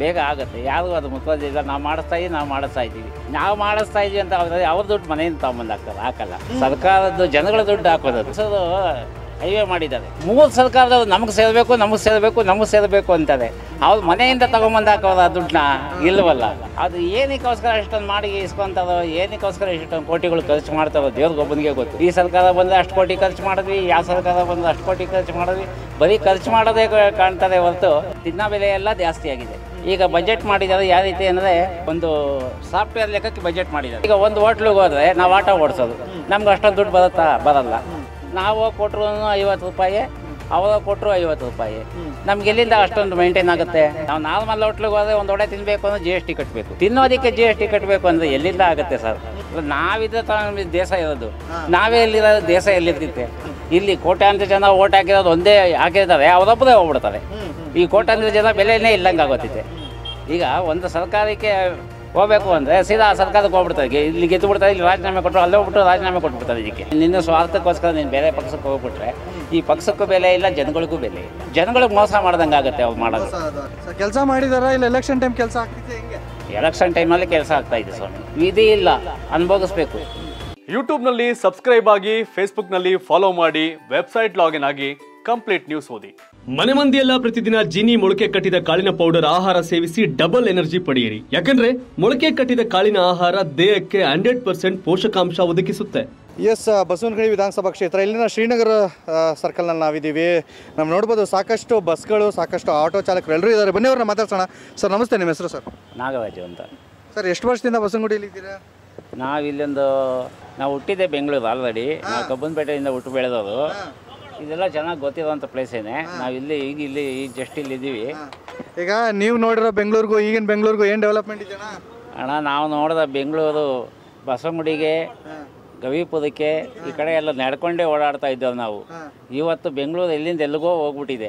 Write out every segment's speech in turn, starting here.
ಬೇಗ ಆಗುತ್ತೆ ಯಾರಿಗೂ ಅದು ಮುಖೋದಿಲ್ಲ ನಾವು ಮಾಡಿಸ್ತಾ ಇದೀವಿ ನಾವು ಮಾಡಿಸ್ತಾ ಇದ್ದೀವಿ ನಾವು ಮಾಡಿಸ್ತಾ ಇದೀವಿ ಅಂತ ಅವ್ರ ಅವ್ರ ದುಡ್ಡು ಮನೆಯಿಂದ ತಗೊಂಬಂದು ಹಾಕ್ತಾರೆ ಹಾಕಲ್ಲ ಸರ್ಕಾರದ್ದು ಜನಗಳ ದುಡ್ಡು ಹಾಕೋದು ಸೊ ಹೈವೇ ಮಾಡಿದ್ದಾರೆ ಮೂರು ಸರ್ಕಾರದವ್ರು ನಮಗೆ ಸೇರಬೇಕು ನಮಗೆ ಸೇರಬೇಕು ನಮಗೆ ಸೇರಬೇಕು ಅಂತಾರೆ ಅವ್ರು ಮನೆಯಿಂದ ತಗೊಂಬಂದು ಹಾಕೋದ ದುಡ್ಡನ್ನ ಇಲ್ವಲ್ಲ ಅದು ಏನಕ್ಕೋಸ್ಕರ ಅಷ್ಟೊಂದು ಮಾಡಿ ಇಸ್ಕೊಂತಾರೋ ಏನಕ್ಕೋಸ್ಕರ ಇಷ್ಟೊಂದು ಕೋಟಿಗಳು ಖರ್ಚು ಮಾಡ್ತಾರೋ ದೇವ್ರಿಗೊಬ್ಬನಿಗೆ ಗೊತ್ತು ಈ ಸರ್ಕಾರ ಬಂದರೆ ಅಷ್ಟು ಕೋಟಿ ಖರ್ಚು ಮಾಡಿದ್ವಿ ಯಾವ ಸರ್ಕಾರ ಬಂದರೆ ಅಷ್ಟು ಕೋಟಿ ಖರ್ಚು ಮಾಡಿದ್ವಿ ಬರೀ ಖರ್ಚು ಮಾಡೋದೇ ಕ- ಕಾಣ್ತದೆ ಹೊರತು ತಿನ್ನೋ ಬೆಲೆ ಎಲ್ಲ ಜಾಸ್ತಿ ಆಗಿದೆ ಈಗ ಬಜೆಟ್ ಮಾಡಿದ್ದಾರೆ ಯಾವ ರೀತಿ ಅಂದರೆ ಒಂದು ಸಾಫ್ಟ್ವೇರ್ ಲೆಕ್ಕಕ್ಕೆ ಬಜೆಟ್ ಮಾಡಿದ್ದಾರೆ ಈಗ ಒಂದು ಹೋಟ್ಲಿಗೆ ಹೋದರೆ ನಾವು ಆಟೋ ಓಡಿಸೋದು ನಮ್ಗೆ ಅಷ್ಟೊಂದು ದುಡ್ಡು ಬರುತ್ತಾ ಬರಲ್ಲ ನಾವು ಕೊಟ್ಟರು ಐವತ್ತು ರೂಪಾಯಿ ಅವಾಗ ಕೊಟ್ಟರು ಐವತ್ತು ರೂಪಾಯಿ ನಮ್ಗೆ ಎಲ್ಲಿಂದ ಅಷ್ಟೊಂದು ಮೇಂಟೈನ್ ಆಗುತ್ತೆ ನಾವು ನಾರ್ಮಲ್ ಹೋಟ್ಲಿಗೆ ಹೋದ್ರೆ ಒಂದು ಒಡೆ ತಿನ್ನಬೇಕು ಅಂದ್ರೆ ಜಿ ಎಸ್ ಟಿ ಕಟ್ಟಬೇಕು ತಿನ್ನೋದಕ್ಕೆ ಜಿ ಎಸ್ ಟಿ ಕಟ್ಟಬೇಕು ಅಂದರೆ ಎಲ್ಲಿಂದ ಆಗುತ್ತೆ ಸರ್ ನಾವಿದ್ರೆ ತಾನೇ ನಮಗೆ ದೇಶ ಇರೋದು ನಾವೇ ಎಲ್ಲಿರೋದು ದೇಶ ಎಲ್ಲಿರ್ತೈತೆ ಇಲ್ಲಿ ಕೋಟ್ಯಾಂತರ ಜನ ಓಟ್ ಹಾಕಿರೋದು ಒಂದೇ ಹಾಕಿರ್ತಾರೆ ಅವರೊಬ್ಬರೇ ಹೋಗ್ಬಿಡ್ತಾರೆ ಈ ಕೋಟ್ಯಾಂತರ ಜನ ಬೆಲೆನೇ ಇಲ್ಲಂಗೆ ಆಗೋತೈತೆ ಈಗ ಒಂದು ಸರ್ಕಾರಕ್ಕೆ ಹೋಗ್ಬೇಕು ಅಂದರೆ ಸೀದಾ ಆ ಸರ್ಕಾರಕ್ಕೆ ಹೋಗ್ಬಿಡ್ತಾರೆ ಗೆ- ಇಲ್ಲಿ ಗೆದ್ದು ಬಿಡ್ತಾರೆ ಇಲ್ಲಿ ರಾಜೀನಾಮೆ ಕೊಟ್ಟರು ಅಲ್ಲೇ ಹೋಗ್ಬಿಟ್ಟು ರಾಜೀನಾಮೆ ಕೊಟ್ಬಿಡ್ತಾರೆ ಇದಕ್ಕೆ ನಿನ್ನ ಸ್ವಾರ್ಥಕ್ಕೋಸ್ಕರ ನೀನು ಬೇರೆ ಪಕ್ಷಕ್ಕೆ ಹೋಗ್ಬಿಟ್ರೆ ಈ ಪಕ್ಷಕ್ಕೂ ಬೆಲೆ ಇಲ್ಲ ಜನಗಳಿಗೂ ಬೆಲೆ ಇಲ್ಲ ಜನಗಳಿಗೆ ಮೋಸ ಮಾಡ್ದಂಗೆ ಆಗುತ್ತೆ ಅವ್ರು ಮಾಡೋದು ಕೆಲಸ ಮಾಡಿದಾರ ಇಲ್ಲ ಎಲೆಕ್ಷನ್ ಟೈಮ್ ಕೆಲಸ ಆಗ್ತಿದೆ ಹೆಂಗೆ ಎಲೆಕ್ಷನ್ ಟೈಮಲ್ಲಿ ಕೆಲಸ ಆಗ್ತಾ ಇದೆ ಸ್ವಾಮಿ ವಿಧಿ ಇಲ್ಲ ಅನುಭವಿಸ್ಬೇಕು ಯೂಟ್ಯೂಬ್ನಲ್ಲಿ ಸಬ್ಸ್ಕ್ರೈಬ್ ಆಗಿ ಫೇಸ್ಬುಕ್ನಲ್ಲಿ ಫಾಲೋ ಮಾಡಿ ವೆಬ್ಸೈಟ್ ಲಾಗಿನ್ ಆಗಿ ಕಂಪ್ಲೀಟ್ ನ್ಯೂಸ್ ಓದಿ ಮನೆ ಮಂದಿಯೆಲ್ಲ ಪ್ರತಿದಿನ ಜೀನಿ ಮೊಳಕೆ ಕಟ್ಟಿದ ಕಾಳಿನ ಪೌಡರ್ ಆಹಾರ ಸೇವಿಸಿ ಡಬಲ್ ಎನರ್ಜಿ ಪಡೆಯಿರಿ ಯಾಕಂದ್ರೆ ಮೊಳಕೆ ಕಟ್ಟಿದ ಕಾಳಿನ ಆಹಾರ ದೇಹಕ್ಕೆ ಹಂಡ್ರೆಡ್ ಪರ್ಸೆಂಟ್ ಪೋಷಕಾಂಶ ಒದಗಿಸುತ್ತೆ ಎಸ್ ಬಸವನಗುಡಿ ವಿಧಾನಸಭಾ ಕ್ಷೇತ್ರ ಇಲ್ಲಿನ ಶ್ರೀನಗರ ಸರ್ಕಲ್ನಲ್ಲಿ ನಾವಿದ್ದೀವಿ ನಾವು ನೋಡ್ಬೋದು ಸಾಕಷ್ಟು ಬಸ್ಗಳು ಸಾಕಷ್ಟು ಆಟೋ ಚಾಲಕರು ಎಲ್ಲರೂ ಇದ್ದಾರೆ ಬನ್ನಿ ಅವ್ರನ್ನ ಮಾತಾಡ್ಸೋಣ ಸರ್ ನಮಸ್ತೆ ನಿಮ್ಮ ಹೆಸರು ಸರ್ ನಾಗರಾಜು ಅಂತ ಸರ್ ಎಷ್ಟು ವರ್ಷದಿಂದ ಬಸವನಗುಡಿಯಲ್ಲಿ ಇದ್ದೀರಾ ನಾವು ಇಲ್ಲೊಂದು ನಾವು ಹುಟ್ಟಿದ್ದೆ ಬೆಂಗಳೂರು ಆಲ್ರೆಡಿ ನಾವು ಕಬ್ಬನ್ಪೇಟೆಯಿಂದ ಹುಟ್ಟು ಬೆಳೆದವರು ಇದೆಲ್ಲ ಚೆನ್ನಾಗಿ ಗೊತ್ತಿರೋಂಥ ಪ್ಲೇಸೇನೆ ನಾವು ಇಲ್ಲಿ ಈಗ ಇಲ್ಲಿ ಈಗ ಜಸ್ಟ್ ಇಲ್ಲಿ ಇದ್ದೀವಿ ಈಗ ನೀವು ನೋಡಿರೋ ಬೆಂಗಳೂರಿಗೂ ಈಗಿನ ಬೆಂಗಳೂರಿಗೂ ಏನು ಡೆವಲಪ್ಮೆಂಟ್ ಇದೆಯಣ್ಣ ಅಣ್ಣ ನಾವು ನೋಡಿದ ಬೆಂಗಳೂರು ಬಸವನಗುಡಿಗೆ ಗವಿಪುರಕ್ಕೆ ಈ ಕಡೆ ಎಲ್ಲ ನಡ್ಕೊಂಡೇ ಓಡಾಡ್ತಾ ಇದ್ದೇವೆ ನಾವು ಇವತ್ತು ಬೆಂಗಳೂರು ಎಲ್ಲಿಂದ ಎಲ್ಲಿಗೋ ಹೋಗ್ಬಿಟ್ಟಿದೆ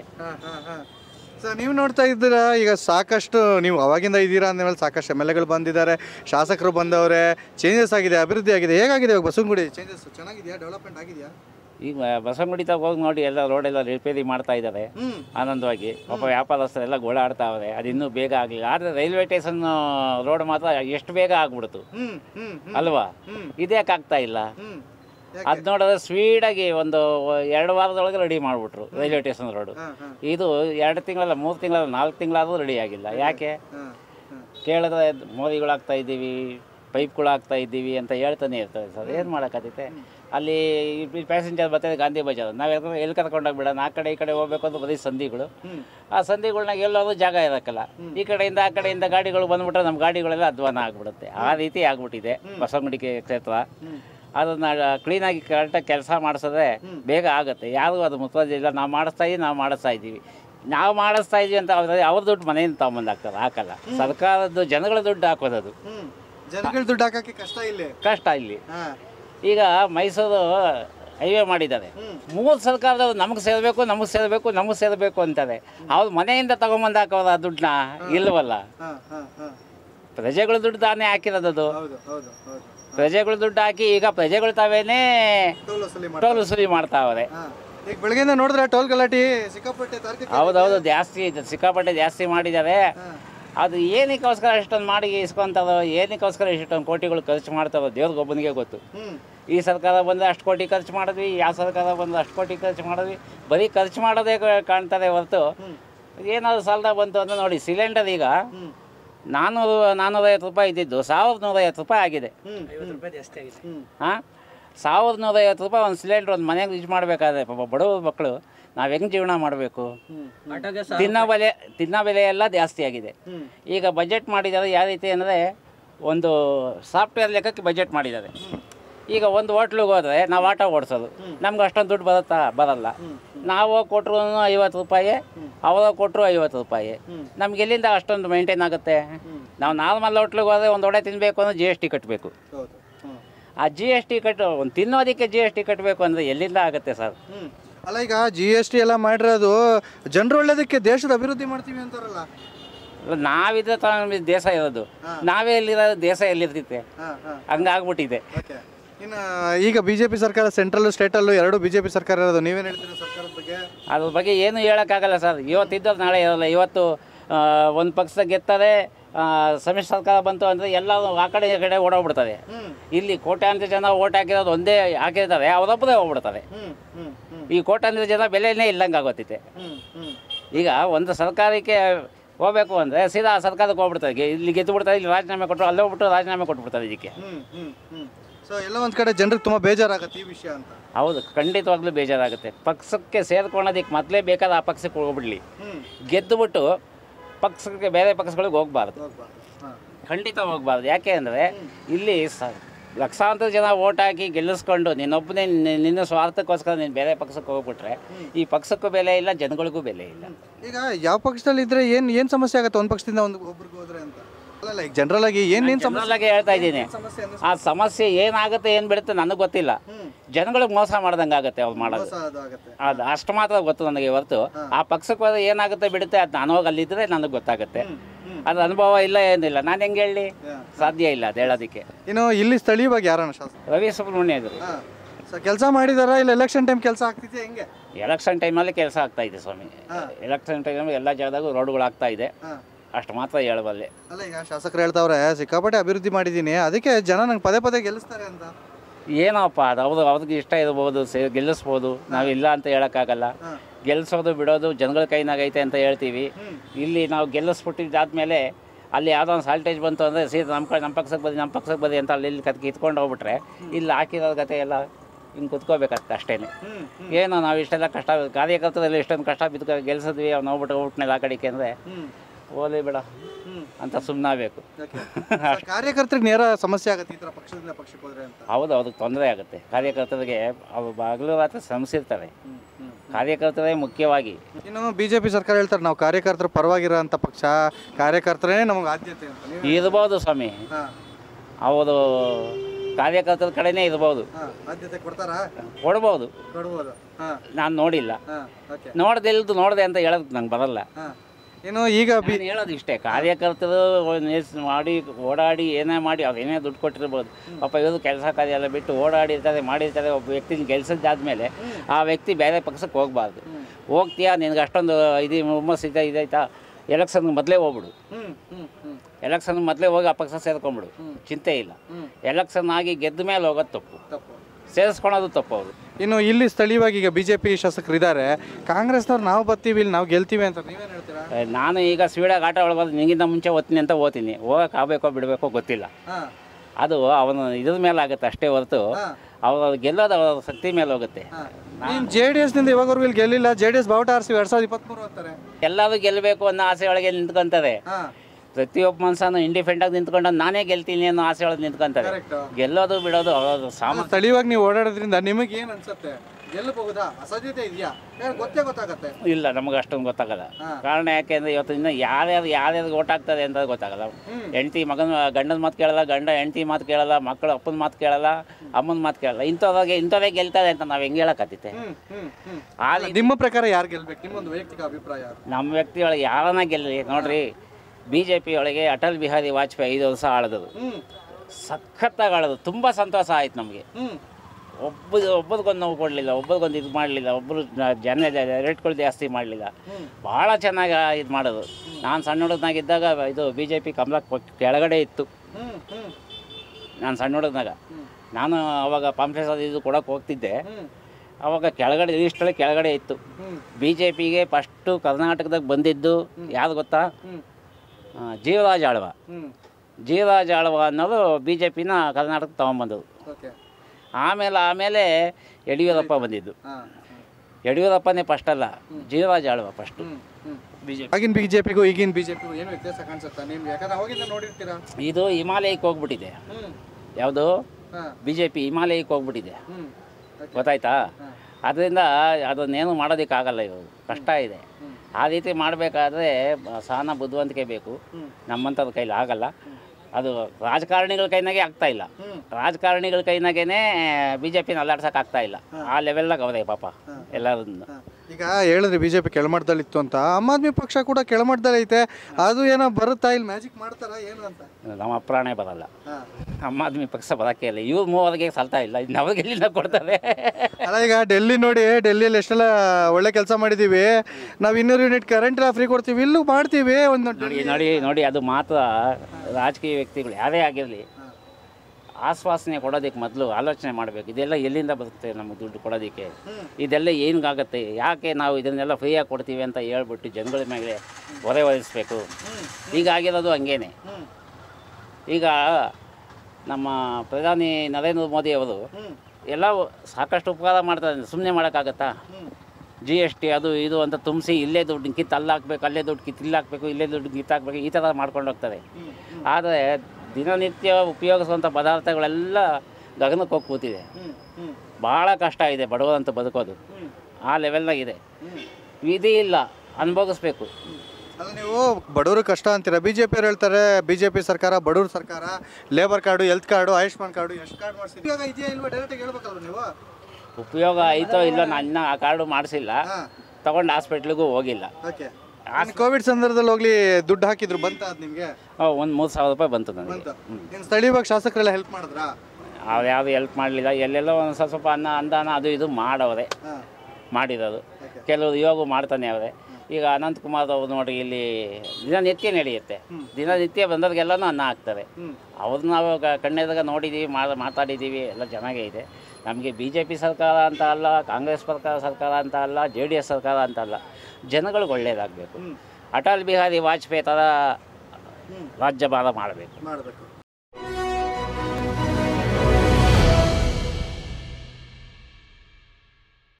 ಸರ್ ನೀವು ನೋಡ್ತಾ ಇದ್ದೀರಾ ಈಗ ಸಾಕಷ್ಟು ನೀವು ಅವಾಗಿಂದ ಇದ್ದೀರಾ ಅಂದಮೇಲೆ ಸಾಕಷ್ಟು ಎಮ್ ಎಲ್ ಎಗಳು ಬಂದಿದ್ದಾರೆ ಶಾಸಕರು ಬಂದವರೆ ಚೇಂಜಸ್ ಆಗಿದೆ ಅಭಿವೃದ್ಧಿ ಆಗಿದೆ ಹೇಗಾಗಿದೆ ಇವಾಗ ಬಸವನಗುಡಿ ಚೇಂಜಸ್ ಚೆನ್ನಾಗಿದೆಯಾ ಡೆವಲಪ್ಮೆಂಟ್ ಆಗಿದೆಯಾ ಈಗ ಬಸವನಗುಡಿ ತಗ ಹೋಗಿ ನೋಡಿ ಎಲ್ಲ ರೋಡೆಲ್ಲ ರಿಪೇರಿ ಮಾಡ್ತಾ ಇದ್ದಾರೆ ಆನಂದವಾಗಿ ಪಾಪ ವ್ಯಾಪಾರಸ್ಥರೆಲ್ಲ ಗೋಳಾಡ್ತಾವ್ರೆ ಅದು ಇನ್ನೂ ಬೇಗ ಆಗಲಿಲ್ಲ ಆದರೆ ರೈಲ್ವೆ ಸ್ಟೇಷನ್ ರೋಡ್ ಮಾತ್ರ ಎಷ್ಟು ಬೇಗ ಆಗ್ಬಿಡ್ತು ಹ್ಮ್ ಹ್ಮ್ ಅಲ್ವಾ ಇದ್ಯಾಕೆ ಆಗ್ತಾ ಇಲ್ಲ ಅದು ನೋಡಿದ್ರೆ ಸ್ಪೀಡಾಗಿ ಒಂದು ಎರಡು ವಾರದೊಳಗೆ ರೆಡಿ ಮಾಡಿಬಿಟ್ರು ರೈಲ್ವೆ ಸ್ಟೇಷನ್ ರೋಡು ಇದು ಎರಡು ತಿಂಗಳಲ್ಲ ಮೂರು ತಿಂಗಳಲ್ಲ ನಾಲ್ಕು ತಿಂಗಳಾದರೂ ರೆಡಿ ಆಗಿಲ್ಲ ಯಾಕೆ ಕೇಳಿದ್ರೆ ಮೋದಿಗಳು ಹಾಕ್ತಾ ಇದ್ದೀವಿ ಪೈಪ್ಗಳು ಹಾಕ್ತಾ ಇದ್ದೀವಿ ಅಂತ ಹೇಳ್ತಾನೆ ಇರ್ತದೆ ಸರ್ ಏನು ಮಾಡೋಕ್ಕಾಗತ್ತೆ ಅಲ್ಲಿ ಪ್ಯಾಸೆಂಜರ್ ಬರ್ತಾರೆ ಗಾಂಧಿ ಬಜಾರ್ ನಾವು ಎಲ್ಲಿ ಎಲ್ಲಿ ಕರ್ಕೊಂಡೋಗಿ ಬಿಡೋಣ ಆ ಕಡೆ ಈ ಕಡೆ ಹೋಗ್ಬೇಕು ಅಂದ್ರೆ ಬರೀ ಸಂಧಿಗಳು ಆ ಸಂಧಿಗಳ್ನಾಗ ಎಲ್ಲೋದ್ರೂ ಜಾಗ ಇರೋಕ್ಕಲ್ಲ ಈ ಕಡೆಯಿಂದ ಆ ಕಡೆಯಿಂದ ಗಾಡಿಗಳು ಬಂದ್ಬಿಟ್ರೆ ನಮ್ಮ ಗಾಡಿಗಳೆಲ್ಲ ಅಧ್ವಾನ ಆಗ್ಬಿಡುತ್ತೆ ಆ ರೀತಿ ಆಗ್ಬಿಟ್ಟಿದೆ ಬಸವನಗುಡಿ ಕ್ಷೇತ್ರ ಅದನ್ನು ಕ್ಲೀನಾಗಿ ಕರೆಕ್ಟಾಗಿ ಕೆಲಸ ಮಾಡಿಸಿದ್ರೆ ಬೇಗ ಆಗುತ್ತೆ ಯಾರಿಗೂ ಅದು ಮುಖೋದಿಲ್ಲ ನಾವು ಮಾಡಿಸ್ತಾ ಇದೀವಿ ನಾವು ಮಾಡಿಸ್ತಾ ಇದ್ದೀವಿ ನಾವು ಮಾಡಿಸ್ತಾ ಇದೀವಿ ಅಂತ ಅವ್ರ ಅವ್ರ ದುಡ್ಡು ಮನೆಯಿಂದ ತಗೊಂಬಂದು ಹಾಕ್ತಾರೆ ಹಾಕಲ್ಲ ಸರ್ಕಾರದ್ದು ಜನಗಳ ದುಡ್ಡು ಹಾಕೋದು ಜನಗಳ ದುಡ್ಡು ಹಾಕಕ್ಕೆ ಕಷ್ಟ ಇಲ್ಲಿ ಕಷ್ಟ ಇಲ್ಲಿ ಈಗ ಮೈಸೂರು ಹೈವೇ ಮಾಡಿದ್ದಾರೆ ಮೂರು ಸರ್ಕಾರದವ್ರು ನಮಗೆ ಸೇರಬೇಕು ನಮಗೆ ಸೇರಬೇಕು ನಮಗೆ ಸೇರಬೇಕು ಅಂತಾರೆ ಅವ್ರು ಮನೆಯಿಂದ ತಗೊಂಬಂದು ಹಾಕೋದ ದುಡ್ಡನ್ನ ಇಲ್ವಲ್ಲ ಪ್ರಜೆಗಳ ದುಡ್ಡು ತಾನೇ ಹಾಕಿರೋದು ಹೌದು ಹೌದು ಹೌದು ಪ್ರಜೆಗಳ ದುಡ್ಡು ಹಾಕಿ ಈಗ ಪ್ರಜೆಗಳು ತಾವೇನೇ ಟೋಲ್ ವಸೂಲಿ ಮಾಡಿ ಟೋಲ್ ವಸೂಲಿ ಮಾಡ್ತಾವ್ರೆ ಈಗ ಬೆಳಗ್ಗೆಯಿಂದ ನೋಡಿದ್ರೆ ಟೋಲ್ ಗಲಾಟಿ ಸಿಕ್ಕಾಪಟ್ಟೆ ತಾರ್ಕಿಕ ಹೌದೌದು ಜಾಸ್ತಿ ಇದೆ ಸಿಕ್ಕಾಪಟ್ಟೆ ಜಾಸ್ತಿ ಮಾಡಿದ್ದಾರೆ ಅದು ಏನಕ್ಕೋಸ್ಕರ ಅಷ್ಟೊಂದು ಮಾಡಿ ಇಸ್ಕೊಂತಾರೋ ಏನಕ್ಕೋಸ್ಕರ ಇಷ್ಟೊಂದು ಕೋಟಿಗಳು ಖರ್ಚು ಮಾಡ್ತಾರೋ ದೇವ್ರಿಗೊಬ್ಬನಿಗೆ ಗೊತ್ತು ಹ್ಮ್ ಈ ಸರ್ಕಾರ ಬಂದರೆ ಅಷ್ಟು ಕೋಟಿ ಖರ್ಚು ಮಾಡಿದ್ವಿ ಯಾವ ಸರ್ಕಾರ ಬಂದರೆ ಅಷ್ಟು ಕೋಟಿ ಖರ್ಚು ಮಾಡಿದ್ವಿ ಬರೀ ಖರ್ಚು ಮಾಡೋದೇ ಕ- ಕಾಣ್ತದೆ ಹೊರತು ಏನಾದ್ರು ಸಾಲದ ಬಂತು ಅಂತ ನೋಡಿ ಸಿಲಿಂಡರ್ ಈಗ ನಾನ್ನೂರು ನಾನ್ನೂರೈವತ್ತು ರೂಪಾಯಿ ಇದ್ದಿದ್ದು ಸಾವಿರದ ನೂರೈವತ್ತು ರೂಪಾಯಿ ಆಗಿದೆ ಹಾಂ ಸಾವಿರದ ನೂರೈವತ್ತು ರೂಪಾಯಿ ಒಂದು ಸಿಲಿಂಡ್ರ್ ಒಂದು ಮನೆಗೆ ಯೂಸ್ ಮಾಡಬೇಕಾದ್ರೆ ಪಾಪ ಬಡವ ಮಕ್ಕಳು ನಾವು ಹೆಂಗೆ ಜೀವನ ಮಾಡಬೇಕು ತಿನ್ನೋ ಬೆಲೆ ತಿನ್ನೋ ಬೆಲೆ ಎಲ್ಲ ಜಾಸ್ತಿ ಆಗಿದೆ ಈಗ ಬಜೆಟ್ ಮಾಡಿದ್ದಾರೆ ಯಾವ ರೀತಿ ಅಂದರೆ ಒಂದು ಸಾಫ್ಟ್ವೇರ್ ಲೆಕ್ಕಕ್ಕೆ ಬಜೆಟ್ ಮಾಡಿದ್ದಾರೆ ಈಗ ಒಂದು ಹೋಟ್ಲಿಗೆ ಹೋದರೆ ನಾವು ಆಟೋ ಓಡಿಸೋದು ನಮ್ಗೆ ಅಷ್ಟೊಂದು ದುಡ್ಡು ಬರುತ್ತಾ ಬರಲ್ಲ ನಾವು ಕೊಟ್ಟರು ಐವತ್ತು ರೂಪಾಯಿ ಅವಾಗ ಕೊಟ್ಟರು ಐವತ್ತು ರೂಪಾಯಿ ನಮ್ಗೆ ಎಲ್ಲಿಂದ ಅಷ್ಟೊಂದು ಮೇಂಟೈನ್ ಆಗುತ್ತೆ ನಾವು ನಾರ್ಮಲ್ ಹೋಟ್ಲಿಗೆ ಹೋದರೆ ಒಂದು ಒಡೆ ತಿನ್ನಬೇಕು ಅಂದ್ರೆ ಜಿ ಎಸ್ ಟಿ ಕಟ್ಟಬೇಕು ಹೌದು ಹ್ಮ್ ಆ ಜಿ ಎಸ್ ಟಿ ಕಟ್ಟು ಒಂದು ತಿನ್ನೋದಕ್ಕೆ ಜಿ ಎಸ್ ಟಿ ಕಟ್ಟಬೇಕು ಅಂದರೆ ಎಲ್ಲಿಂದ ಆಗುತ್ತೆ ಸರ್ ಹ್ಮ್ ಅಲ್ಲ ಈಗ ಜಿ ಎಸ್ ಟಿ ಎಲ್ಲ ಮಾಡಿರೋದು ಜನರು ಒಳ್ಳೇದಕ್ಕೆ ದೇಶದ ಅಭಿವೃದ್ಧಿ ಮಾಡ್ತೀವಿ ಅಂತಾರಲ್ಲ ನಾವಿದ್ರೆ ತಾನೇ ನಮಗೆ ದೇಶ ಇರೋದು ನಾವೇ ಎಲ್ಲಿರೋದು ದೇಶ ಎಲ್ಲಿರ್ತೈತೆ ಹಾಂ ಹಾಂ ಹಂಗಾಗ್ಬಿಟ್ಟಿದೆ ಓಕೆ ಇನ್ನು ಈಗ ಬಿ ಜೆ ಪಿ ಸರ್ಕಾರ ಸೆಂಟ್ರಲ್ಲು ಸ್ಟೇಟಲ್ಲೂ ಎರಡು ಬಿ ಜೆ ಪಿ ಸರ್ಕಾರ ಇರೋದು ನೀವೇನು ಹೇಳ್ತೀರಾ ಸರ್ಕಾರದ ಬಗ್ಗೆ ಅದ್ರ ಬಗ್ಗೆ ಏನು ಹೇಳೋಕ್ಕಾಗಲ್ಲ ಸರ್ ಇವತ್ತಿದ್ದವ್ರು ನಾಳೆ ಇರೋಲ್ಲ ಇವತ್ತು ಒಂದು ಪಕ್ಷ ಗೆತ್ತಾರೆ ಆ, ಸಮ್ಮಿಶ್ರ ಸರ್ಕಾರ ಬಂತು ಅಂದರೆ ಎಲ್ಲ ಆ ಕಡೆ ಈ ಕಡೆ ಓಡೋಗ್ಬಿಡ್ತಾರೆ ಇಲ್ಲಿ ಕೋಟ್ಯಾಂತರ ಜನ ಓಟ್ ಹಾಕಿರೋದು ಒಂದೇ ಹಾಕಿರ್ತಾರೆ ಅವರೊಬ್ಬರೇ ಹೋಗ್ಬಿಡ್ತಾರೆ ಈ ಕೋಟ್ಯಾಂತರ ಜನ ಬೆಲೆನೇ ಇಲ್ಲಂಗೆ ಆಗೋತೈತೆ ಈಗ ಒಂದು ಸರ್ಕಾರಕ್ಕೆ ಹೋಗ್ಬೇಕು ಅಂದರೆ ಸೀದಾ ಆ ಸರ್ಕಾರಕ್ಕೆ ಹೋಗ್ಬಿಡ್ತಾರೆ ಗೆ- ಇಲ್ಲಿ ಗೆದ್ದು ಬಿಡ್ತಾರೆ ಇಲ್ಲಿ ರಾಜೀನಾಮೆ ಕೊಟ್ಟರು ಅಲ್ಲೇ ಹೋಗ್ಬಿಟ್ಟು ರಾಜೀನಾಮೆ ಕೊಟ್ಬಿಡ್ತಾರೆ ಇದಕ್ಕೆ ಸೊ ಎಲ್ಲ ಒಂದ್ ಕಡೆ ಜನರಿಗೆ ತುಂಬಾ ಬೇಜಾರಾಗತ್ತೆ ಈ ವಿಷಯ ಅಂತ ಹೌದು ಖಂಡಿತವಾಗ್ಲೂ ಬೇಜಾರಾಗುತ್ತೆ ಪಕ್ಷಕ್ಕೆ ಸೇರ್ಕೊಳ್ಳೋದಕ್ಕೆ ಮೊದಲೇ ಬೇಕಾದ ಆ ಪಕ್ಷಕ್ಕೆ ಹೋಗ್ಬಿಡ್ಲಿ ಗೆದ್ದುಬಿಟ್ಟು ಪಕ್ಷಕ್ಕೆ ಬೇರೆ ಪಕ್ಷಗಳಿಗೆ ಹೋಗ್ಬಾರ್ದು ಖಂಡಿತ ಹೋಗ್ಬಾರ್ದು ಯಾಕೆ ಅಂದರೆ ಇಲ್ಲಿ ಸ ಲಕ್ಷಾಂತರ ಜನ ಓಟ್ ಹಾಕಿ ಗೆಲ್ಲಿಸ್ಕೊಂಡು ನಿನ್ನೊಬ್ಬನೇ ನಿ- ನಿನ್ನ ಸ್ವಾರ್ಥಕ್ಕೋಸ್ಕರ ನೀನು ಬೇರೆ ಪಕ್ಷಕ್ಕೆ ಹೋಗ್ಬಿಟ್ರೆ ಈ ಪಕ್ಷಕ್ಕೂ ಬೆಲೆ ಇಲ್ಲ ಜನಗಳಿಗೂ ಬೆಲೆ ಇಲ್ಲ ಈಗ ಯಾವ ಪಕ್ಷದಲ್ಲಿ ಇದ್ರೆ ಏನ್ ಏನ್ ಸಮಸ್ಯೆ ಆಗುತ್ತೆ ಒಂದ್ ಪಕ್ಷದಿಂದ ಒಂದು ಒಬ್ರಿಗೆ ಹೋದ್ರೆ ಅಂತ ಅಲ್ಲ ಈಗ ಜನರಲ್ ಆಗಿ ಏನ್ ಏನ್ ಸಮಸ್ಯೆ ಜನರಲ್ಲಾಗಿ ಹೇಳ್ತಾ ಇದ್ದೀನಿ ಸಮಸ್ಯೆ ಅನ್ನಿಸ್- ಆ ಸಮಸ್ಯೆ ಏನಾಗುತ್ತೆ ಏನು ಬಿಡುತ್ತೆ ನನಗೆ ಗೊತ್ತಿಲ್ಲ ಜನಗಳಿಗೆ ಮೋಸ ಮಾಡ್ದಂಗೆ ಆಗುತ್ತೆ ಅವ್ರು ಮಾಡೋದು ಹೊಸ ಅದು ಆಗತ್ತೆ ಅದು ಅಷ್ಟು ಮಾತ್ರ ಗೊತ್ತು ನನಗೆ ಹೊರತು ಆ ಪಕ್ಷಕ್ಕೆ ಹೋದ್ರೆ ಏನಾಗುತ್ತೆ ಬಿಡುತ್ತೆ ಅದು ನಾನು ಹೋಗಿ ಅಲ್ಲಿದ್ದರೆ ನನಗೆ ಗೊತ್ತಾಗುತ್ತೆ ಅದು ಅನುಭವ ಇಲ್ಲ ಏನಿಲ್ಲ ನಾನು ಹೆಂಗೆ ಹೇಳಿ ಸಾಧ್ಯ ಇಲ್ಲ ಅದು ಹೇಳೋದಕ್ಕೆ ಇನ್ನು ಇಲ್ಲಿ ಸ್ಥಳೀಯವಾಗಿ ಯಾರನ್ನ ಶಾಸಕ ರವಿ ಸುಬ್ರಹ್ಮಣ್ಯ ಇದ್ರು ಸೊ ಕೆಲಸ ಮಾಡಿದಾರ ಇಲ್ಲ ಎಲೆಕ್ಷನ್ ಟೈಮ್ ಕೆಲಸ ಆಗ್ತಿದೆ ಹೆಂಗೆ ಎಲೆಕ್ಷನ್ ಟೈಮಲ್ಲಿ ಕೆಲಸ ಆಗ್ತಾ ಇದೆ ಸ್ವಾಮಿ ಎಲೆಕ್ಷನ್ ಟೈಮಲ್ಲಿ ಎಲ್ಲ ಜಾಗದಾಗೂ ರೋಡ್ಗಳು ಆಗ್ತಾ ಇದೆ ಹಾ. ಅಷ್ಟು ಮಾತ್ರ ಹೇಳಬಲ್ಲೆ ಅಲ್ಲ ಈಗ ಶಾಸಕರು ಹೇಳ್ತಾವ್ರೆ ಸಿಕ್ಕಾಪಟ್ಟೆ ಅಭಿವೃದ್ಧಿ ಮಾಡಿದ್ದೀನಿ ಅದಕ್ಕೆ ಜನ ನಂಗೆ ಪದೇ ಪದೇ ಗೆಲ್ಲಿಸ್ತಾರೆ ಅಂತ ಏನಪ್ಪ ಅದು ಅವ್ರು ಅವ್ರಿಗೆ ಇಷ್ಟ ಇರ್ಬೋದು ಸೇ ಗೆಲ್ಲಿಸ್ಬೋದು ನಾವು ಇಲ್ಲ ಅಂತ ಹೇಳೋಕ್ಕಾಗಲ್ಲ ಗೆಲ್ಲಿಸೋದು ಬಿಡೋದು ಜನಗಳ ಕೈನಾಗೈತೆ ಅಂತ ಹೇಳ್ತೀವಿ ಇಲ್ಲಿ ನಾವು ಗೆಲ್ಲಿಸ್ಬಿಟ್ಟಿದ್ದಾದ್ಮೇಲೆ ಅಲ್ಲಿ ಯಾವುದೋ ಒಂದು ಸಾಲ್ಟೇಜ್ ಬಂತು ಅಂದರೆ ಸೀದಾ ನಮ್ಮ ಕಡೆ ನಮ್ಮ ಪಕ್ಷಕ್ಕೆ ಬದಿ ನಮ್ಮ ಪಕ್ಷಕ್ಕೆ ಬದಿ ಅಂತ ಅಲ್ಲಿ ಇಲ್ಲಿ ಕತ್ ಕಿತ್ಕೊಂಡು ಹೋಗ್ಬಿಟ್ರೆ ಇಲ್ಲಿ ಹಾಕಿರೋ ಗತೆ ಎಲ್ಲ ಹಿಂಗೆ ಕುತ್ಕೋಬೇಕಾಗ್ತದೆ ಅಷ್ಟೇ ಏನು ನಾವು ಇಷ್ಟೆಲ್ಲ ಕಷ್ಟ ಕಾರ್ಯಕರ್ತರಲ್ಲಿ ಇಷ್ಟೊಂದು ಕಷ್ಟ ಬಿದ್ದುಕೊ ಗೆಲ್ಸಿದ್ವಿ ಅವ್ನು ಹೋಗ್ಬಿಟ್ಟು ಹೋಗ್ಬಿಟ್ಮೇಲೆ ಆ ಕಡೆಗೆ ಅಂದರೆ ಹೋಲಿ ಬೇಡ ಅಂತ ಸುಮ್ಮನಾಗಬೇಕು ಕಾರ್ಯಕರ್ತರಿಗೆ ನೇರ ಸಮಸ್ಯೆ ಆಗುತ್ತೆ ಈ ಥರ ಪಕ್ಷದಿಂದ ಪಕ್ಷಕ್ಕೆ ಹೋದ್ರೆ ಅಂತ ಹೌದು ಅದಕ್ಕೆ ತೊಂದರೆ ಆಗುತ್ತೆ ಕಾರ್ಯಕರ್ತರಿಗೆ ಅವು ಬಾಗಿಲು ರಾತ್ರಿ ಶ್ರಮಿಸಿರ್ತಾರೆ ಕಾರ್ಯಕರ್ತರೇ ಮುಖ್ಯವಾಗಿ ಇನ್ನು ಬಿಜೆಪಿ ಸರ್ಕಾರ ಹೇಳ್ತಾರೆ ನಾವು ಕಾರ್ಯಕರ್ತರ ಪರವಾಗಿರೋ ಅಂತ ಪಕ್ಷ ಕಾರ್ಯಕರ್ತರೇ ನಮಗೆ ಆದ್ಯತೆ ಅಂತ ನೀವು ಇರ್ಬೋದು ಸ್ವಾಮಿ ಹಾಂ ಅವರು ಕಾರ್ಯಕರ್ತರ ಕಡೆನೇ ಇರ್ಬೋದು ಹಾಂ ಆದ್ಯತೆ ಕೊಡ್ತಾರಾ ಕೊಡ್ಬೋದು ಕೊಡ್ಬೋದು ಹಾಂ ನಾನು ನೋಡಿಲ್ಲ ಹಾಂ ಓಕೆ ನೋಡ್ದಿಲ್ದು ನೋಡಿದೆ ಅಂತ ಹೇಳೋದು ನಂಗೆ ಬರಲ್ಲ ಹಾಂ ಇನ್ನು ಈಗ ಬಿ ನಾನು ಹೇಳೋದು ಇಷ್ಟೇ ಕಾರ್ಯಕರ್ತರು ನೇಸ್ ಮಾಡಿ ಓಡಾಡಿ ಏನೇ ಮಾಡಿ ಅವ್ರು ಏನೇ ದುಡ್ಡು ಕೊಟ್ಟಿರ್ಬೋದು ಪಾಪ ಇವರು ಕೆಲಸ ಕಾರ್ಯ ಎಲ್ಲ ಬಿಟ್ಟು ಓಡಾಡಿರ್ತಾರೆ ಮಾಡಿರ್ತಾರೆ ಒಬ್ಬ ವ್ಯಕ್ತಿನ ಗೆಲ್ಸಿದ್ದಾದ್ಮೇಲೆ ಆ ವ್ಯಕ್ತಿ ಬೇರೆ ಪಕ್ಷಕ್ಕೆ ಹೋಗಬಾರ್ದು ಹೋಗ್ತೀಯಾ ನಿನ್ಗೆ ಅಷ್ಟೊಂದು ಇದು ಹುಮ್ಮಸ್ ಇದೆ ಇದಾಯ್ತಾ ಎಲೆಕ್ಷನ್ಗೆ ಮೊದಲೇ ಹೋಗ್ಬಿಡು ಹ್ಞೂ ಹ್ಞೂ ಹ್ಞೂ ಎಲೆಕ್ಷನ್ ಮೊದಲೇ ಹೋಗಿ ಆ ಪಕ್ಷ ಸೇರ್ಕೊಂಬಿಡು ಚಿಂತೆ ಇಲ್ಲ ಎಲೆಕ್ಷನ್ ಆಗಿ ಗೆದ್ದ ಮೇಲೆ ಹೋಗೋದು ತಪ್ಪು ತಪ್ಪು ಸೇರಿಸ್ಕೊಳೋದು ತಪ್ಪು ಅವರು ಇನ್ನು ಇಲ್ಲಿ ಸ್ಥಳೀಯವಾಗಿ ಈಗ ಬಿಜೆಪಿ ಶಾಸಕರು ಇದ್ದಾರೆ ಕಾಂಗ್ರೆಸ್ನವ್ರು ನಾವು ಬರ್ತೀವಿ ಇಲ್ಲಿ ನಾವು ಗೆಲ್ತೀವಿ ಅಂತ ನೀವೇನು ಹೇಳ್ತೀರಾ ನಾನು ಈಗ ಸ್ವೀಡಾಗಿ ಆಟ ಒಳಗೋದು ನಿಂಗಿಂತ ಮುಂಚೆ ಓದ್ತೀನಿ ಅಂತ ಓದ್ತೀನಿ ಹೋಗಕ್ಕೆ ಆಗಬೇಕೋ ಬಿಡಬೇಕೋ ಗೊತ್ತಿಲ್ಲ ಹಾಂ ಅದು ಅವನ ಇದ್ರ ಮೇಲೆ ಆಗುತ್ತೆ ಅಷ್ಟೇ ಹೊರತು ಅವ್ರು ಗೆಲ್ಲೋದು ಅವ್ರ ಶಕ್ತಿ ಮೇಲೆ ಹೋಗುತ್ತೆ ನೀನು ಜೆ ಡಿ ಎಸ್ನಿಂದ ಇವಾಗವರೆಗೂ ಇಲ್ಲಿ ಗೆಲ್ಲಿಲ್ಲ ಜೆ ಡಿ ಎಸ್ ಬಾವುಟ ಆರಿಸಿ ಎರಡು ಸಾವಿರದ ಇಪ್ಪತ್ತ್ಮೂರು ಅಂತಾರೆ ಎಲ್ಲರೂ ಗೆಲ್ಲಬೇಕು ಅನ್ನೋ ಆಸೆ ಒಳಗೆ ನಿಂತ್ಕೊಂತಾರೆ ಹಾಂ ಪ್ರತಿಯೊಬ್ಬ ಮನುಷ್ಯನು ಇಂಡಿಪೆಂಡಾಗಿ ನಿಂತ್ಕೊಂಡು ನಾನೇ ಗೆಲ್ತೀನಿ ಅನ್ನೋ ಆಸೆ ಒಳಗೆ ನಿಂತ್ಕೊಂತಾರೆ ಕರೆಕ್ಟ್ ಗೆಲ್ಲೋದು ಬಿಡೋದು ಅವ್ರ ಸಾಮ ಸ್ಥಳೀಯವಾಗಿ ನೀವು ಓಡಾಡೋದ್ರಿಂದ ನಿಮಗೆ ಏನು ಅನ್ಸುತ್ತೆ ಗೆಲ್ಲಬಹುದಾ ಅಸಾಧ್ಯತೆ ಇದೆಯಾ ಹೇಳಿ ಗೊತ್ತೇ ಗೊತ್ತಾಗತ್ತೆ ಇಲ್ಲ ನಮಗೆ ಅಷ್ಟೊಂದು ಗೊತ್ತಾಗಲ್ಲ ಹಾ. ಕಾರಣ ಯಾಕೆಂದ್ರೆ ಇವತ್ತು ಇನ್ನು ಯಾರ್ಯಾರು ಯಾರ್ಯಾರು ಓಟ್ ಆಗ್ತದೆ ಅಂತ ಗೊತ್ತಾಗಲ್ಲ ಹೆಂಡತಿ ಮಗನ ಗಂಡನ ಮಾತು ಕೇಳಲ್ಲ ಗಂಡ ಹೆಂಡತಿ ಮಾತು ಕೇಳಲ್ಲ ಮಕ್ಕಳು ಅಪ್ಪನ ಮಾತು ಕೇಳಲ್ಲ ಅಮ್ಮನ ಮಾತು ಕೇಳಲ್ಲ ಇಂಥವ್ರಿಗೆ ಇಂಥವೇ ಗೆಲ್ತಾರೆ ಅಂತ ನಾವು ಹೆಂಗೆ ಹೇಳಕತ್ತಿತ್ತೆ ಹ್ಮ್ ಹ್ಮ್ ಹ್ಮ್ ಆ ನಿಮ್ಮ ಪ್ರಕಾರ ಯಾರು ಗೆಲ್ಬೇಕು ನಿಮ್ಮೊಂದು ವೈಯಕ್ತಿಕ ಅಭಿಪ್ರಾಯ ನಮ್ಮ ವ್ಯಕ್ತಿ ಒಳಗೆ ಯಾರನ್ನ ಗೆಲ್ಲಲಿ ನೋಡ್ರಿ ಬಿ ಜೆ ಪಿ ಒಳಗೆ ಅಟಲ್ ಬಿಹಾರಿ ವಾಜಪೇಯಿ ಐದು ವರ್ಷ ಆಳಿದ್ರು ಹ್ಮ್ ಸಖತ್ತಾಗಿ ಆಳೋದು ತುಂಬ ಸಂತೋಷ ಆಯ್ತು ನಮಗೆ ಹ್ಮ್ ಒಬ್ಬ ಒಬ್ಬರಿಗೊಂದು ನೋವು ಕೊಡಲಿಲ್ಲ ಒಬ್ಬರಿಗೊಂದು ಇದು ಮಾಡಲಿಲ್ಲ ಒಬ್ಬರು ಜನ ರೇಟ್ಗಳು ಜಾಸ್ತಿ ಮಾಡಲಿಲ್ಲ ಭಾಳ ಚೆನ್ನಾಗಿ ಇದು ಮಾಡೋದು ನಾನು ಸಣ್ಣ ಹುಡುಗನಾಗಿದ್ದಾಗ ಇದು ಬಿ ಜೆ ಪಿ ಕಮಲ ಕೆಳಗಡೆ ಇತ್ತು ಹ್ಮ್ ಹ್ಮ್ ನಾನು ಸಣ್ಣ ಹುಡುಗನಾಗ ನಾನು ಅವಾಗ ಪಾಂಪ್ಲೆಸ್ ಅದು ಇದು ಕೊಡೋಕೆ ಹೋಗ್ತಿದ್ದೆ ಹ್ಮ್ ಅವಾಗ ಕೆಳಗಡೆ ಲೀಸ್ಟಲ್ಲಿ ಕೆಳಗಡೆ ಇತ್ತು ಹ್ಮ್ ಬಿ ಜೆ ಪಿಗೆ ಫಸ್ಟು ಕರ್ನಾಟಕದಾಗ ಬಂದಿದ್ದು ಯಾರು ಗೊತ್ತಾ ಹ್ಮ್ ಆ, ಜೀವರಾಜ್ ಆಳ್ವ ಹ್ಮ್ ಜೀವರಾಜ್ ಆಳ್ವ ಅನ್ನೋದು ಬಿ ಜೆ ಪಿನ ಕರ್ನಾಟಕಕ್ಕೆ ತೊಗೊಂಬಂದವು ಓಕೆ ಆಮೇಲೆ ಆಮೇಲೆ ಯಡಿಯೂರಪ್ಪ ಬಂದಿದ್ದು ಹಾ ಯಡಿಯೂರಪ್ಪನೇ ಫಸ್ಟ್ ಅಲ್ಲ ಜೀವರಾಜ್ ಆಳ್ವ ಫಸ್ಟು ಹ್ಮ್ ಹ್ಮ್ ಬಿ ಜೆ ಆಗಿನ ಬಿಜೆಪಿಗೂ ಈಗಿನ ಬಿಜೆಪಿಗೂ ಏನು ವ್ಯತ್ಯಾಸ ಕಾಣಿಸುತ್ತಾ ನಿಮ್ಗೆ ಯಾಕಂದ್ರೆ ಅವಾಗಿಂದ ನೋಡಿರ್ತೀರಾ ಇದು ಹಿಮಾಲಯಕ್ಕೆ ಹೋಗ್ಬಿಟ್ಟಿದೆ ಹ್ಮ್ ಯಾವುದು ಹಾ ಬಿ ಜೆ ಪಿ ಹಿಮಾಲಯಕ್ಕೆ ಹೋಗ್ಬಿಟ್ಟಿದೆ ಹ್ಮ್ ಓಕೆ ಗೊತ್ತಾಯ್ತಾ ಅದರಿಂದ ಅದನ್ನೇನು ಮಾಡೋದಕ್ಕಾಗಲ್ಲ ಇವಾಗ ಕಷ್ಟ ಇದೆ ಆ ರೀತಿ ಮಾಡಬೇಕಾದ್ರೆ ಸಹನ ಬುದ್ಧಿವಂತಿಕೆ ಬೇಕು ನಮ್ಮಂಥವ್ರ ಕೈಲಿ ಆಗಲ್ಲ ಅದು ರಾಜಕಾರಣಿಗಳ ಕೈನಾಗೆ ಆಗ್ತಾ ಇಲ್ಲ ರಾಜಕಾರಣಿಗಳ ಕೈನಾಗೇನೆ ಬಿ ಜೆ ಪಿನ ಅಲ್ಲಾಡ್ಸೋಕೆ ಆಗ್ತಾ ಇಲ್ಲ ಆ ಲೆವೆಲ್ನಾಗ ಅವರೇ ಪಾಪ ಎಲ್ಲರನ್ನ ಈಗ ಹೇಳಿದ್ರಿ ಬಿ ಜೆ ಪಿ ಕೆಳಮಟ್ಟದಲ್ಲಿ ಇತ್ತು ಅಂತ ಆಮ್ ಆದ್ಮಿ ಪಕ್ಷ ಕೂಡ ಕೆಳಮಟ್ಟದಲ್ಲಿ ಐತೆ ಅದು ಏನೋ ಬರುತ್ತಾ ಇಲ್ಲಿ ಮ್ಯಾಜಿಕ್ ಮಾಡ್ತಾರಾ ಏನು ಅಂತ ನಮ್ಮ ಅಪ್ರಾಣೆ ಬರಲ್ಲ ಹಾಂ ನಮ್ಮ ಆದ್ಮಿ ಪಕ್ಷ ಬರೋಕ್ಕೆ ಇಲ್ಲ ಇವ್ರು ಮೂವರಿಗೆ ಸಲ್ತಾ ಇಲ್ಲ ಇನ್ನು ಅವ್ರಿಗೆ ಎಲ್ಲಿಂದ ಕೊಡ್ತಾರೆ ಅಲ್ಲ ಈಗ ಡೆಲ್ಲಿ ನೋಡಿ ಡೆಲ್ಲಿಯಲ್ಲಿ ಎಷ್ಟೆಲ್ಲ ಒಳ್ಳೆ ಕೆಲಸ ಮಾಡಿದ್ದೀವಿ ನಾವು ಇನ್ನೂರು ಯೂನಿಟ್ ಕರೆಂಟ್ ಎಲ್ಲ ಫ್ರೀ ಕೊಡ್ತೀವಿ ಇಲ್ಲೂ ಮಾಡ್ತೀವಿ ಒಂದು ನೋಡಿ ನೋಡಿ ನೋಡಿ ಅದು ಮಾತ್ರ ರಾಜಕೀಯ ವ್ಯಕ್ತಿಗಳು ಯಾರೇ ಆಗಿರಲಿ ಆಶ್ವಾಸನೆ ಕೊಡೋದಕ್ಕೆ ಮೊದಲು ಆಲೋಚನೆ ಮಾಡಬೇಕು ಇದೆಲ್ಲ ಎಲ್ಲಿಂದ ಬರುತ್ತೆ ನಮಗೆ ದುಡ್ಡು ಕೊಡೋದಕ್ಕೆ ಇದೆಲ್ಲ ಏನಿಗಾಗತ್ತೆ ಯಾಕೆ ನಾವು ಇದನ್ನೆಲ್ಲ ಫ್ರೀಯಾಗಿ ಕೊಡ್ತೀವಿ ಅಂತ ಹೇಳ್ಬಿಟ್ಟು ಜನಗಳ ಮೇಲೆ ಹೊರೆ ಹೊರಿಸ್ಬೇಕು ಈಗ ಆಗಿರೋದು ಹಂಗೇನೆ ಈಗ ನಮ್ಮ ಪ್ರಧಾನಿ ನರೇಂದ್ರ ಮೋದಿ ಅವರು ಎಲ್ಲ ಸಾಕಷ್ಟು ಉಪಕಾರ ಮಾಡ್ತಾರೆ ಸುಮ್ಮನೆ ಮಾಡೋಕ್ಕಾಗತ್ತಾ ಜಿ ಎಸ್ ಟಿ ಅದು ಇದು ಅಂತ ತುಂಬಿಸಿ ಇಲ್ಲೇ ದುಡ್ಡು ಕಿತ್ತು ಅಲ್ಲಿ ಹಾಕ್ಬೇಕು ಅಲ್ಲೇ ದುಡ್ಡು ಕಿತ್ತು ಇಲ್ಲಿ ಹಾಕ್ಬೇಕು ಇಲ್ಲೇ ದುಡ್ಡು ಕಿತ್ತು ಹಾಕ್ಬೇಕು ಈ ಥರ ಮಾಡ್ಕೊಂಡು ಹೋಗ್ತಾರೆ ಆದರೆ ದಿನನಿತ್ಯ ಉಪಯೋಗಿಸುವಂಥ ಪದಾರ್ಥಗಳೆಲ್ಲ ಗಗನಕ್ಕೆ ಹೋಗಿ ಕೂತಿದೆ ಭಾಳ ಕಷ್ಟ ಇದೆ ಬಡವರಂತ ಬದುಕೋದು ಆ ಲೆವೆಲ್ನಾಗಿದೆ ವಿಧಿ ಇಲ್ಲ ಅನುಭವಿಸ್ಬೇಕು ಅಲ್ಲ ನೀವು ಬಡವರು ಕಷ್ಟ ಅಂತೀರಾ ಬಿ ಜೆ ಪಿಯವ್ರು ಹೇಳ್ತಾರೆ ಬಿ ಜೆ ಪಿ ಸರ್ಕಾರ ಬಡವ್ರ ಸರ್ಕಾರ labour card health card Ayushman card ಎಷ್ಟು ಕಾರ್ಡ್ ಮಾಡಿಸಿದ್ವಿ ಇವಾಗ ಇದೆಯಾ ಇಲ್ವಾ ಡೈರೆಕ್ಟಾಗಿ ಹೇಳ್ಬೇಕಲ್ವ ನೀವು ಉಪಯೋಗ ಆಯಿತೋ ಇಲ್ಲೋ ನನ್ನ ಆ ಕಾರ್ಡು ಮಾಡಿಸಿಲ್ಲ ಹಾಂ ತಗೊಂಡು ಹಾಸ್ಪಿಟ್ಲಿಗೂ ಹೋಗಿಲ್ಲ ಓಕೆ ಕೋವಿಡ್ ಸಂದರ್ಭದಲ್ಲಿ ಹೋಗ್ಲಿ ದುಡ್ಡು ಹಾಕಿದ್ರು ಬಂತ ಅದು ನಿಮಗೆ ಒಂದು ಮೂರು ಸಾವಿರ ರೂಪಾಯಿ ಬಂತು ನನಗೆ ಬಂತು ನಿಮ್ಮ ಸ್ಥಳೀಯವಾಗಿ ಶಾಸಕರೆಲ್ಲ ಹೆಲ್ಪ್ ಮಾಡಿದ್ರಾ ಅವ್ರು ಯಾವುದು ಹೆಲ್ಪ್ ಮಾಡಲಿಲ್ಲ ಎಲ್ಲೆಲ್ಲೋ ಒಂದು ಸ್ವಲ್ಪ ಸ್ವಲ್ಪ ಅನ್ನ ಅನುದಾನ ಅದು ಇದು ಮಾಡವ್ರೆ ಹಾಂ ಮಾಡಿರೋದು ಕೆಲವರು ಯೋಗ ಮಾಡ್ತಾನೆ ಅವರೇ ಈಗ ಅನಂತಕುಮಾರ್ ಅವರು ನೋಡಿ ಇಲ್ಲಿ ದಿನನಿತ್ಯ ನಡೆಯುತ್ತೆ ದಿನನಿತ್ಯ ಬಂದವ್ರಿಗೆಲ್ಲನೂ ಅನ್ನ ಹಾಕ್ತಾರೆ ಅವ್ರನ್ನ ನಾವು ಕ- ಕಣ್ಣೆದಾಗ ನೋಡಿದ್ದೀವಿ ಮಾ- ಮಾತಾಡಿದ್ದೀವಿ ಎಲ್ಲ ಚೆನ್ನಾಗೇ ಇದೆ ನಮಗೆ ಬಿ ಜೆ ಪಿ ಸರ್ಕಾರ ಅಂತ ಅಲ್ಲ ಕಾಂಗ್ರೆಸ್ ಸರ್ಕಾರ ಸರ್ಕಾರ ಅಂತ ಅಲ್ಲ ಜೆ ಡಿ ಎಸ್ ಸರ್ಕಾರ ಅಂತ ಅಲ್ಲ ಜನಗಳಿಗೆ ಒಳ್ಳೆಯದಾಗಬೇಕು ಅಟಲ್ ಬಿಹಾರಿ ವಾಜಪೇಯಿ ಥರ ರಾಜ್ಯಭಾರ ಮಾಡಬೇಕು ಮಾಡಬೇಕು